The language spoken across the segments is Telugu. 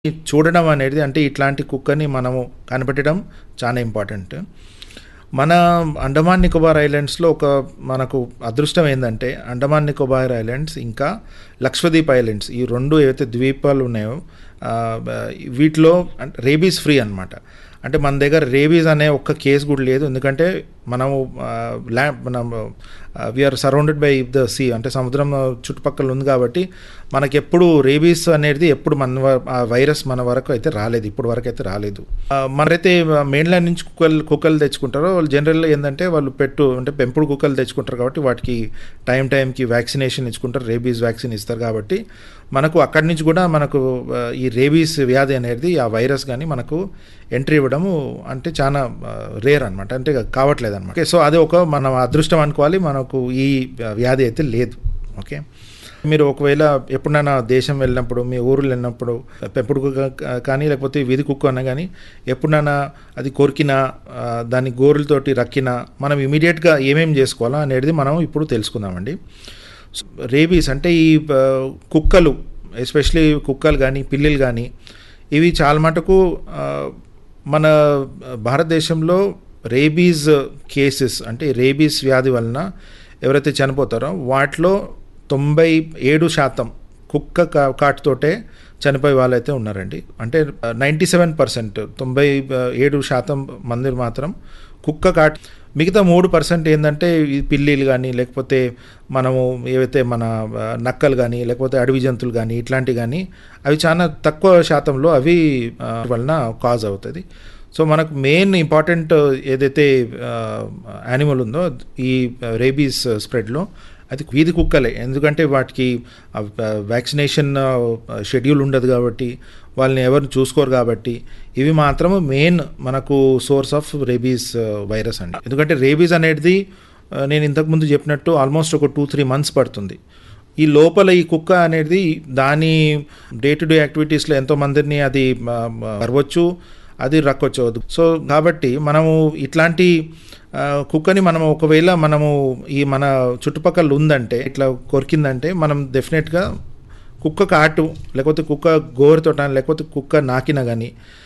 చూడడం అనేది అంటే ఇట్లాంటి కుక్కని మనము కనిపెట్టడం చాలా ఇంపార్టెంట్ మన అండమాన్ నికోబార్ ఐలాండ్స్లో ఒక మనకు అదృష్టం ఏంటంటే అండమాన్ నికోబార్ ఐలాండ్స్ ఇంకా లక్షద్వీప్ ఐలాండ్స్ ఈ రెండు ఏవైతే ద్వీపాలు ఉన్నాయో ఆ, బ- వీటిలో రేబీస్ ఫ్రీ అన్నమాట అంటే మన దగ్గర రేబీస్ అనే ఒక్క కేసు కూడా లేదు ఎందుకంటే మనము ల్యా మనం we're surrounded by the sea అంటే సముద్రం చుట్టుపక్కల ఉంది కాబట్టి మనకి ఎప్పుడు రేబీస్ అనేది ఎప్పుడు మన వ- ఆ వైరస్ మన వరకు అయితే రాలేదు ఇప్పుడు వరకు అయితే రాలేదు ఆ, మనరైతే మెయిన్లాండ్ నుంచి కుక్కలు కుక్కలు తెచ్చుకుంటారో వాళ్ళు జనరల్గా ఏంటంటే వాళ్ళు పెట్టు అంటే పెంపుడు కుక్కలు తెచ్చుకుంటారు కాబట్టి వాటికి టైం టైంకి వ్యాక్సినేషన్ ఇచ్చుకుంటారు రేబీస్ వ్యాక్సిన్ ఇస్తారు కాబట్టి మనకు అక్కడి నుంచి కూడా మనకు ఆ, ఈ రేబీస్ వ్యాధి అనేది ఆ వైరస్ కానీ మనకు ఎంట్రీ ఇవ్వడము అంటే చాలా రేర్ అనమాట అంటే కావట్లేదు అనమాట సో అది ఒక మనం అదృష్టం అనుకోవాలి మనకు ఈ వ్యాధి అయితే లేదు ఓకే మీరు ఒకవేళ ఎప్పుడైనా దేశం వెళ్ళినప్పుడు మీ ఊరు వెళ్ళినప్పుడు పెంపుడు కుక్క కా- కానీ లేకపోతే వీధి కుక్క అన్నా కానీ ఎప్పుడైనా అది కొరికినా ఆ, దాని గోరులతోటి రక్కినా మనం ఇమీడియట్గా ఏమేం చేసుకోవాలా అనేది మనం ఇప్పుడు తెలుసుకుందామండి రేబీస్ అంటే ఈ ఆ, కుక్కలు ఎస్పెషలీ కుక్కలు కానీ పిల్లులు కానీ ఇవి చాలా మటుకు ఆ, మన భారతదేశంలో రేబీస్ కేసెస్ అంటే రేబీస్ వ్యాధి వలన ఎవరైతే చనిపోతారో వాటిలో తొంభై ఏడు శాతం కుక్క కా- కాటుతోటే చనిపోయే వాళ్ళైతే ఉన్నారండి అంటే నైంటీ సెవెన్ పర్సెంట్ తొంభై ఆ, ఏడు శాతం మంది మాత్రం కుక్క కాట్ మిగతా మూడు పర్సెంట్ ఏంటంటే ఈ పిల్లిలు కానీ లేకపోతే మనము ఏవైతే మన ఆ, నక్కలు కానీ లేకపోతే అడవి జంతువులు కానీ ఇట్లాంటివి కానీ అవి చాలా తక్కువ శాతంలో అవి ఆ, వలన కాజ్ అవుతుంది సో మనకు మెయిన్ ఇంపార్టెంట్ ఏదైతే యానిమల్ ఉందో ఈ రేబీస్ స్ప్రెడ్లో అది వీధి కుక్కలే ఎందుకంటే వాటికి వ్యాక్సినేషన్ షెడ్యూల్ ఉండదు కాబట్టి వాళ్ళని ఎవరు చూసుకోరు కాబట్టి ఇవి మాత్రం మెయిన్ మనకు సోర్స్ ఆఫ్ రేబీస్ వైరస్ అండి ఎందుకంటే రేబీస్ అనేది ఆ, నేను ఇంతకుముందు చెప్పినట్టు ఆల్మోస్ట్ ఒక టూ త్రీ మంత్స్ పడుతుంది ఈ లోపల ఈ కుక్క అనేది దాని డే టు డే యాక్టివిటీస్లో ఎంతో మందిని అది ఆ, ఆ, కరవచ్చు అది రక్కొచ్చు సో కాబట్టి మనము ఇట్లాంటి ఆ, కుక్కని మనం ఒకవేళ మనము ఈ మన చుట్టుపక్కల ఉందంటే ఇట్లా కొరికిందంటే మనం డెఫినెట్గా కుక్క కాటు లేకపోతే కుక్క గోరుతోట లేకపోతే కుక్క నాకిన కానీ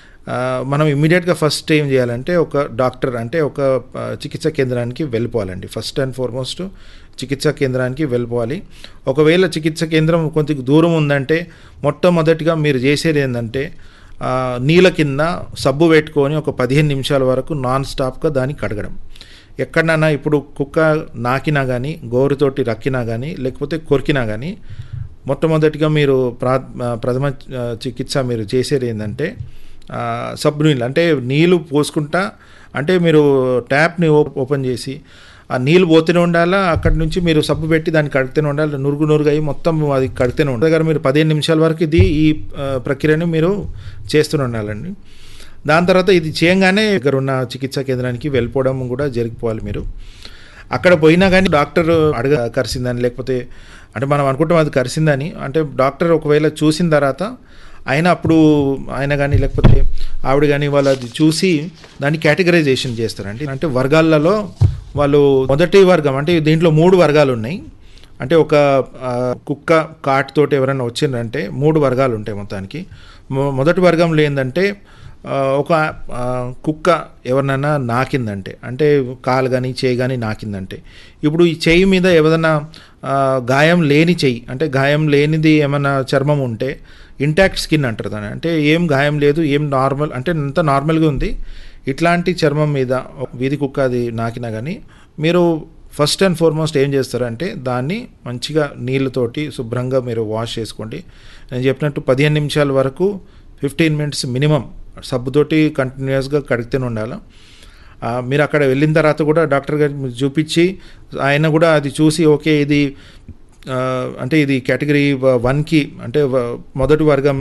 మనం ఇమీడియట్గా ఫస్ట్ ఏం చేయాలంటే ఒక డాక్టర్ అంటే ఒక ఆ, చికిత్సా కేంద్రానికి వెళ్ళిపోవాలండి ఫస్ట్ అండ్ ఫార్మోస్ట్ చికిత్సా కేంద్రానికి వెళ్ళిపోవాలి ఒకవేళ చికిత్సా కేంద్రం కొంత దూరం ఉందంటే మొట్టమొదటిగా మీరు చేసేది ఏంటంటే ఆ, నీళ్ళ కింద సబ్బు పెట్టుకొని ఒక పదిహేను నిమిషాల వరకు నాన్ స్టాప్గా దాన్ని కడగడం ఎక్కడైనా ఇప్పుడు కుక్క నాకినా కానీ గోరుతోటి రక్కినా కానీ లేకపోతే కొరికినా కానీ మొట్టమొదటిగా మీరు ప్రా ఆ, ప్రథమ ఆ, చికిత్స మీరు చేసేది ఏంటంటే ఆ, సబ్బు నీళ్ళు అంటే నీళ్ళు పోసుకుంటా అంటే మీరు ట్యాప్ని ఓ- ఓపెన్ చేసి ఆ నీళ్ళు పోతూనే ఉండాలా అక్కడి నుంచి మీరు సబ్బు పెట్టి దాన్ని కడుతూనే ఉండాలి నురుగు నురుగు అయ్యి మొత్తం అది కడుతూనే ఉండాలి దగ్గర మీరు పదిహేను నిమిషాల వరకు ఇది ఈ ఆ, ప్రక్రియను మీరు చేస్తూనే ఉండాలండి దాని తర్వాత ఇది చేయంగానే ఇక్కడ ఉన్న చికిత్సా కేంద్రానికి వెళ్ళిపోవడం కూడా జరిగిపోవాలి మీరు అక్కడ పోయినా కానీ డాక్టర్ అడగ కరిసిందని లేకపోతే అంటే మనం అనుకుంటాం అది కరిసిందని అంటే డాక్టర్ ఒకవేళ చూసిన తర్వాత ఆయన అప్పుడు ఆయన కానీ లేకపోతే ఆవిడ కానీ వాళ్ళు అది చూసి దాన్ని కేటగరైజేషన్ చేస్తారండి అంటే వర్గాలలో వాళ్ళు మొదటి వర్గం అంటే దీంట్లో మూడు వర్గాలు ఉన్నాయి అంటే ఒక ఆ, కుక్క కాట్ తోటి ఎవరైనా వచ్చిందంటే మూడు వర్గాలు ఉంటాయి మొత్తానికి మొ- మొదటి వర్గంలో ఏంటంటే ఆ, ఒక ఆ, కుక్క ఎవరినైనా నాకిందంటే అంటే కాలు కానీ చేయి కానీ నాకిందంటే ఇప్పుడు ఈ చేయి మీద ఏదైనా ఆ, గాయం లేని చెయ్యి అంటే గాయం లేనిది ఏమైనా చర్మం ఉంటే ఇంటాక్ట్ స్కిన్ అంటారు దాన్ని అంటే ఏం గాయం లేదు ఏం నార్మల్ అంటే అంత నార్మల్గా ఉంది ఇట్లాంటి చర్మం మీద ఒక వీధి కుక్క అది నాకినా కానీ మీరు ఫస్ట్ అండ్ ఫార్మోస్ట్ ఏం చేస్తారంటే దాన్ని మంచిగా నీళ్ళతోటి శుభ్రంగా మీరు వాష్ చేసుకోండి నేను చెప్పినట్టు పదిహేను నిమిషాల వరకు ఫిఫ్టీన్ మినిట్స్ మినిమం సబ్బుతోటి కంటిన్యూస్గా కడుగుతూనే ఉండాలి ఆ, మీరు అక్కడ వెళ్ళిన తర్వాత కూడా డాక్టర్ గారికి మీరు చూపించి ఆయన కూడా అది చూసి ఓకే ఇది ఆ, అంటే ఇది కేటగిరీ వన్కి అంటే వ- మొదటి వర్గం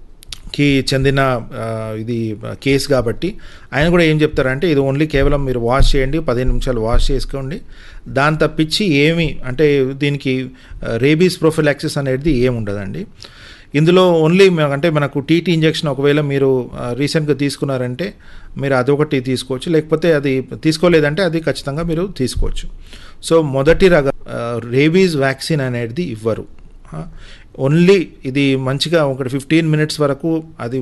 కి చెందిన ఆ, ఇది కేసు కాబట్టి ఆయన కూడా ఏం చెప్తారంటే ఇది ఓన్లీ కేవలం మీరు వాష్ చేయండి పదిహేను నిమిషాలు వాష్ చేసుకోండి దాని తప్పించి ఏమి అంటే దీనికి రేబీస్ ప్రొఫిలాక్సిస్ అనేది ఏమి ఉండదండి ఇందులో ఓన్లీ మ- అంటే మనకు టీటీ ఇంజెక్షన్ ఒకవేళ మీరు రీసెంట్గా తీసుకున్నారంటే మీరు అదొకటి తీసుకోవచ్చు లేకపోతే అది తీసుకోలేదంటే అది ఖచ్చితంగా మీరు తీసుకోవచ్చు సో మొదటి రగ రేబీస్ వ్యాక్సిన్ అనేది ఇవ్వరు ఓన్లీ ఇది మంచిగా ఒకటి ఫిఫ్టీన్ మినిట్స్ వరకు అది